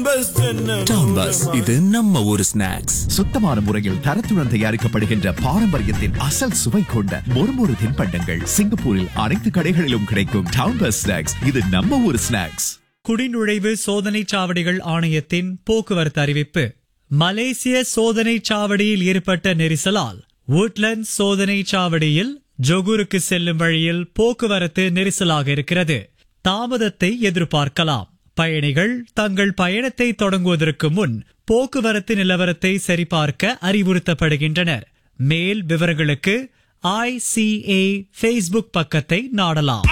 town bus இது நம்ம ஊரு ஸ்நாக்ஸ் சுத்தமான முறையில் தரத்துடன் தயாரிக்கப்படுகின்ற பாரம்பரியத்தின் அசல் சுவை கொண்ட மொறுமொறு தின்பண்டங்கள் சிங்கப்பூரில் அனைத்து கடைகளிலும் கிடைக்கும் டவுன் பஸ் ஸ்நாக்ஸ் இது நம்ம ஊர் ஸ்நாக்ஸ் குடிநுழைவு சோதனைச் சாவடிகள் ஆணையத்தின் போக்குவரத்து அறிவிப்பு மலேசிய சோதனைச் சாவடியில் ஏற்பட்ட நெரிசலால் woodlands சோதனைச் சாவடியில் ஜொகூருக்கு செல்லும் வழியில் போக்குவரத்து நெரிசலாக இருக்கிறது தாமதத்தை எதிர்பார்க்கலாம் பயணிகள் தங்கள் பயணத்தை தொடங்குவதற்கு முன் போக்குவரத்து நிலவரத்தை சரிபார்க்க அறிவுறுத்தப்படுகின்றனர் மேல் விவரங்களுக்கு ஐசிஏ ஃபேஸ்புக் பக்கத்தை நாடலாம்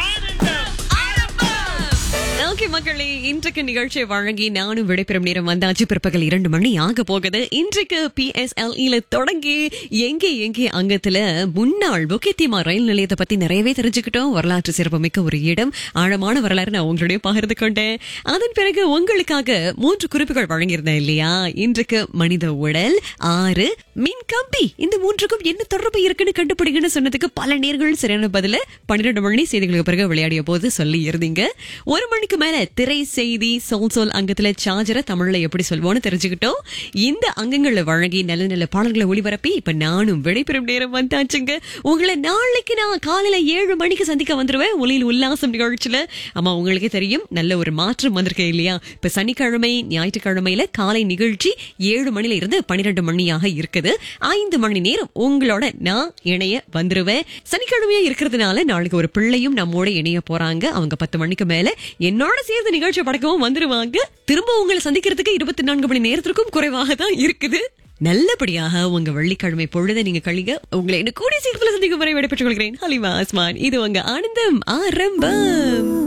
ஓகே மக்களே இன்றைக்கு நிகழ்ச்சியை வழங்கி நானும் விடைபெறும் நேரம் வந்தாச்சு பிற்பகல் இரண்டு மணி ஆக போகுது இன்றைக்கு பிஎஸ்எல்இல தொடங்கி எங்கே எங்கே அங்கத்துல முன்னாள் முக்கியத்தியமா ரயில் நிலையத்தை பத்தி நிறையவே தெரிஞ்சுக்கிட்டோம் வரலாற்று சிறப்புமிக்க ஒரு இடம் ஆழமான வரலாறு நான் உங்களுடைய பகிர்ந்து கொண்டேன் அதன் பிறகு உங்களுக்காக மூன்று குறிப்புகள் வழங்கியிருந்தேன் இல்லையா இன்றைக்கு மனித உடல் ஆறு மின் கம்பி இந்த மூன்றுக்கும் என்ன தொடர்பு இருக்குன்னு கண்டுபிடிங்கன்னு சொன்னதுக்கு பல நேர்கள் சரியான பதில பன்னிரெண்டு மணி செய்திகளுக்கு பிறகு விளையாடிய போது சொல்லி இருந்தீங்க ஒரு மணிக்கு மேல திரை செய்தி சொல் சொல் அங்கத்துல சார்ஜரை தமிழ்ல எப்படி சொல்வோம்னு தெரிஞ்சுக்கிட்டோம் இந்த அங்கங்களை வழங்கி நல்ல நல்ல பாடல்களை ஒளிபரப்பி இப்ப நானும் விடைபெறும் நேரம் வந்தாச்சுங்க உங்களை நாளைக்கு நான் காலையில ஏழு மணிக்கு சந்திக்க வந்துருவேன் ஒளியில் உல்லாசம் நிகழ்ச்சியில ஆமா உங்களுக்கே தெரியும் நல்ல ஒரு மாற்றம் வந்திருக்கு இல்லையா இப்ப சனிக்கிழமை ஞாயிற்றுக்கிழமையில காலை நிகழ்ச்சி ஏழு மணில இருந்து பன்னிரெண்டு மணியாக இருக்குது ஐந்து மணி நேரம் உங்களோட நான் இணைய வந்துருவேன் சனிக்கிழமையா இருக்கிறதுனால நாளைக்கு ஒரு பிள்ளையும் நம்மோட இணைய போறாங்க அவங்க பத்து மணிக்கு மேல என்னோட சேர்ந்து நிகழ்ச்சி படக்கவும் வந்துருவாங்க திரும்ப உங்களை சந்திக்கிறதுக்கு இருபத்தி நான்கு மணி நேரத்திற்கும் குறைவாக தான் இருக்குது நல்லபடியாக உங்க வெள்ளிக்கிழமை பொழுதை நீங்க கழிங்க உங்களை என்ன கூடிய சீக்கிரத்தில் சந்திக்கும் வரை விடைபெற்றுக் கொள்கிறேன் ஹலிமா ஆஸ்மான் இது உங்க ஆனந்தம் ஆரம்பம்